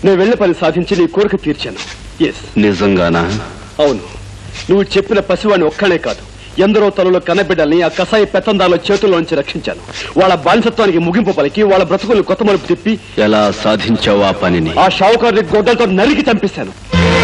నేను వెళ్ళే పని సాధించి నీ కోరిక తీర్చాను ఎస్ నిజంగానా అవును నువ్వు చెప్పిన పసివాడిని ఒక్కనే కాదు ఎందరో తలలో కన్నబిడ్డల్ని ఆ కసాయి పెత్తందారుల చేతుల్లోంచి రక్షించాను వాళ్ళ బానిసత్వానికి ముగింపు పలికి వాళ్ళ బ్రతుకులు కొత్త మలుపు తిప్పి ఎలా సాధించావు ఆ పనిని ఆ షావుకారుని గొడ్డలతో నరికి చంపేశాను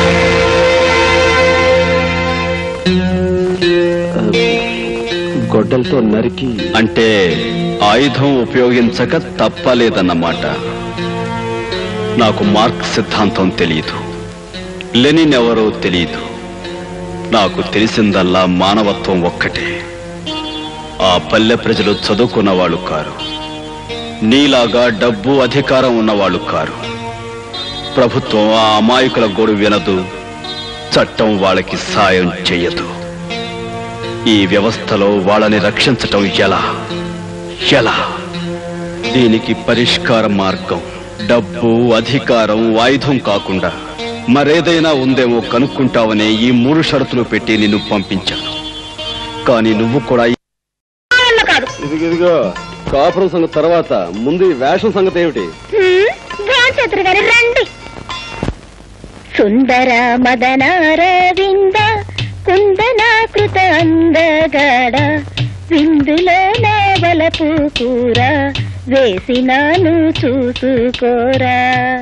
గొడ్డలతో నరికి అంటే ఆయుధం ఉపయోగించక తప్పలేదన్నమాట నాకు మార్క్ సిద్ధాంతం తెలియదు లెనిన్ ఎవరో తెలియదు నాకు తెలిసిందల్లా మానవత్వం ఒక్కటే ఆ పల్లె ప్రజలు చదువుకున్న వాళ్ళు కారు నీలాగా డబ్బు అధికారం ఉన్నవాళ్ళు కారు ప్రభుత్వం ఆ అమాయకుల గోడు వినదు చట్టం వాళ్ళకి సాయం చెయ్యదు ఈ వ్యవస్థలో వాళ్ళని రక్షించటం ఎలా ఎలా దీనికి పరిష్కార మార్గం డబ్బు అధికారం ఆయుధం కాకుండా మరేదైనా ఉందేమో కనుక్కుంటావనే ఈ మూడు షరతులు పెట్టి నిన్ను పంపించాను కానీ నువ్వు కూడా ఈ వల్ల కాదు ఇదిగో ఇదిగో కాపురం సంగతి తర్వాత ముందు ఈ వేషం సంగతి ఏమిటి హ్మ్, భ్రాంచేతురు గాని రండి సుందర మదనారవింద కుందనాకృత అందగాడ విందులో నావలపు కూర వేసినాను చూసుకోరా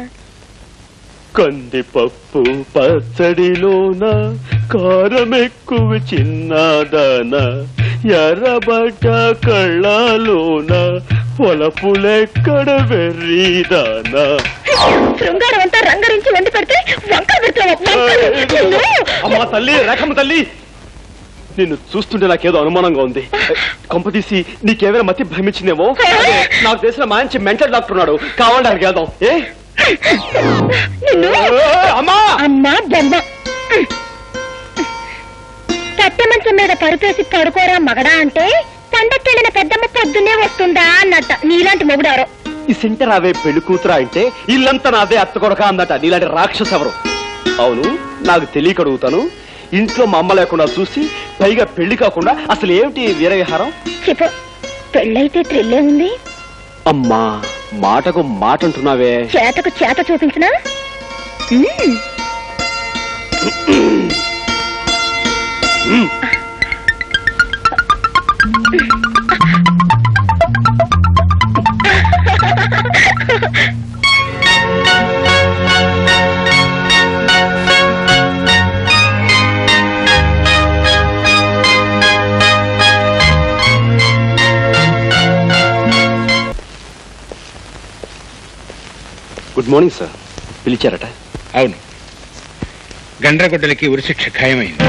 కందిపప్పు పచ్చడిలోన కారం ఎక్కువ చిన్నదాన ఎర్రబడ్డ కళ్ళలోన పొలపులెక్కడ వెర్రీదానా శృంగారం అంతా రంగరించి వండి పెడితే వంకలు పెడతావు అమ్మా తల్లి రేఖమ్మ తల్లి నిన్ను చూస్తుంటే నాకేదో అనుమానంగా ఉంది కొంపతీసి నీకేమైనా మతి భ్రమించిందేమో అదే, నాకు తెలిసిన మంచి మెంటల్ డాక్టర్ ఉన్నాడు కావాలంటే అక్కడికి వెళ్దాం ఏ నిన్ను అమ్మా అమ్మా బొమ్మ కట్టె మంచం మీద పరుపేసి పడుకోరా మగడా అంటే పండక్కెళ్ళిన పెద్దమ్మ పొద్దున్నే వస్తుందా అన్నట్ట నీలాంటి మొగుడారో ఈ సెంటర్ అవే పెళ్లి కూతురా అంటే ఇల్లంతా నాదే అత్త కొడక అందట నీలాంటి రాక్షస ఎవరు అవును నాకు తెలియక అడుగుతాను ఇంట్లో మా అమ్మ లేకుండా చూసి పైగా పెళ్లి కాకుండా అసలు ఏమిటి ఈ వీరవిహారం చెప్పు పెళ్ళైతే థ్రిల్లే ఉంది అమ్మా మాటకు మాట అంటున్నావే చేతకు చేత చూపించినా గుడ్ మార్నింగ్ సార్ పిలిచారట అవును గండ్రగొడ్డలకి ఉరిశిక్ష ఖాయమైంది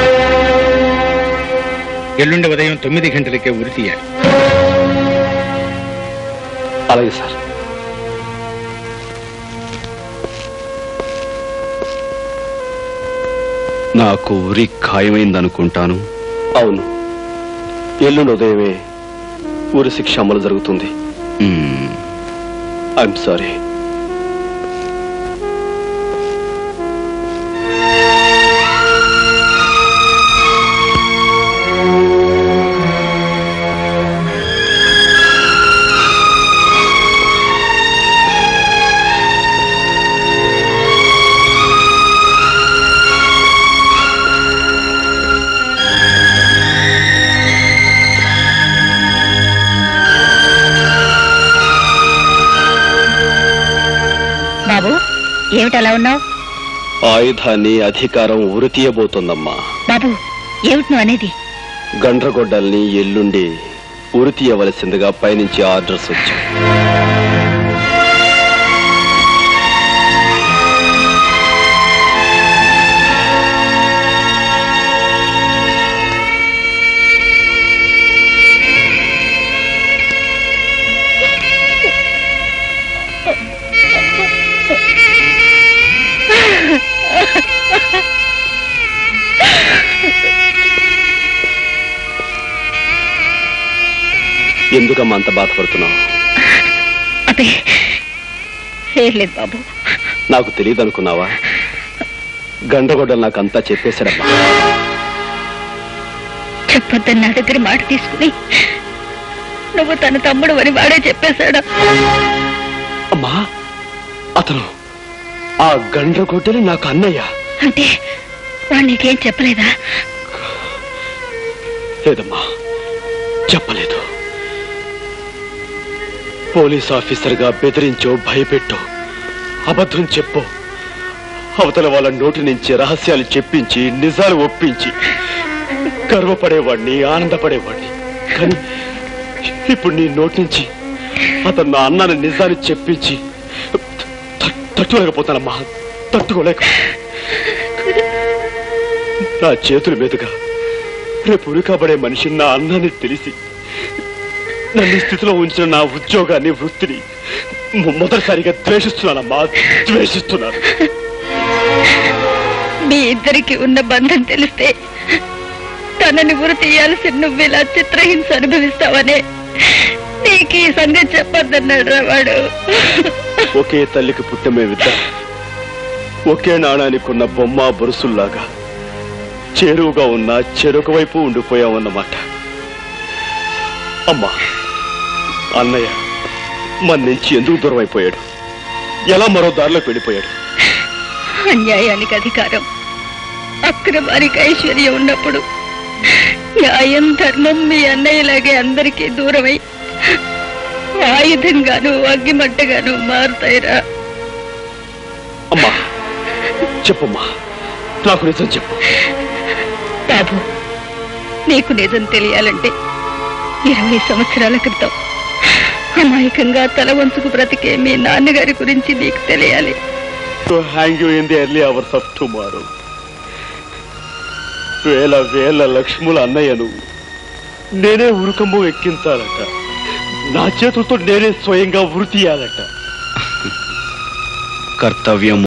ఎల్లుండి ఉదయం తొమ్మిది గంటలకే ఉరి తీయాలి అలాగే సార్ నాకు ఉరి ఖాయమైందనుకుంటాను అవును ఎల్లుండి ఉదయమే ఊరి శిక్ష అమలు జరుగుతుంది మ్మ్. ఐఎమ్ సారీ బాబు ఏమిటి అలా ఉన్నావు ఆయుధాన్ని అధికారం ఉరి తీయబోతోందమ్మా బాబు ఏమిటి నువ్వు అనేది గండ్రగొడ్డల్ని ఎల్లుండి ఉరి తీయవలసిందిగా పైనుంచి ఆర్డర్స్ వచ్చాయి ఎందుకమ్మా అంత బాధపడుతున్నావు అదే ఏం లేదు బాబు నాకు తెలియదు అనుకున్నావా గండ్రగొడ్డలు నాకు అంతా చెప్పేశాడమ్మా చెప్పొద్దని నా దగ్గర మాట తీసుకుని నువ్వు తన తమ్ముడు అని వాడే చెప్పేశాడు అమ్మా అతను ఆ గండ్రగొడ్డలి నాకు అన్నయ్య అంటే వాడు నీకేం చెప్పలేదా లేదమ్మా చెప్పలేదు పోలీస్ ఆఫీసర్గా బెదిరించో భయపెట్టో అబద్ధం చెప్పు అవతల వాళ్ళ నోటి నుంచి రహస్యాలు చెప్పించి నిజాలు ఒప్పించి గర్వపడేవాడిని ఆనందపడేవాడిని కానీ ఇప్పుడు నీ నోటి నుంచి అతను నా అన్నాన్ని నిజాన్ని చెప్పించి త- తట్టుకోలేకపోతానమ్మా తట్టుకోలేక నా చేతుల మీదుగా రేపు ఉరికబడే మనిషి నా అన్నాన్ని తెలిసి నన్ను ఈ స్థితిలో ఉంచిన నా ఉద్యోగాన్ని వృత్తిని మొ- మొదటిసారిగా ద్వేషిస్తున్నానమ్మా ద్వేషిస్తున్నాను మీ ఇద్దరికి ఉన్న బంధం తెలిస్తే తనని ఉరి తీయాల్సి నువ్వు ఇలా చిత్రహింస అనుభవిస్తావనే నీకు ఈ సంగతి చెప్పొద్దన్నాడు రా వాడు ఒకే తల్లికి పుట్టమేవిద్దరు ఒకే నాణానికి ఉన్న బొమ్మ బొరుసుల్లాగా చేరువుగా ఉన్న చెరొక వైపు ఉండిపోయామన్నమాట అమ్మా అన్నయ్య మన నుంచి ఎందుకు దూరం అయిపోయాడు ఎలా మరో దారిలోకి వెళ్ళిపోయాడు అన్యాయానికి అధికారం అక్రమానికి ఐశ్వర్యం ఉన్నప్పుడు న్యాయం ధర్మం మీ అన్నయ్యలాగే అందరికీ దూరమై ఆయుధంగాను అగ్గిమంటగాను మారుతాయిరా అమ్మా చెప్పమ్మా నాకు నిజం చెప్పు బాబు నీకు నిజం తెలియాలంటే ఇరవై సంవత్సరాల క్రితం అమాయకంగా తల వంచుకు బ్రతికే మీ నాన్నగారి గురించి నీకు తెలియాలి to hang you in the early hours of tomorrow వేల వేల లక్ష్ముల అన్నయ్యను నేనే ఉరుకమ్ము ఎక్కించాలట నా చేతులతో నేనే స్వయంగా ఉరి తీయాలట కర్తవ్యం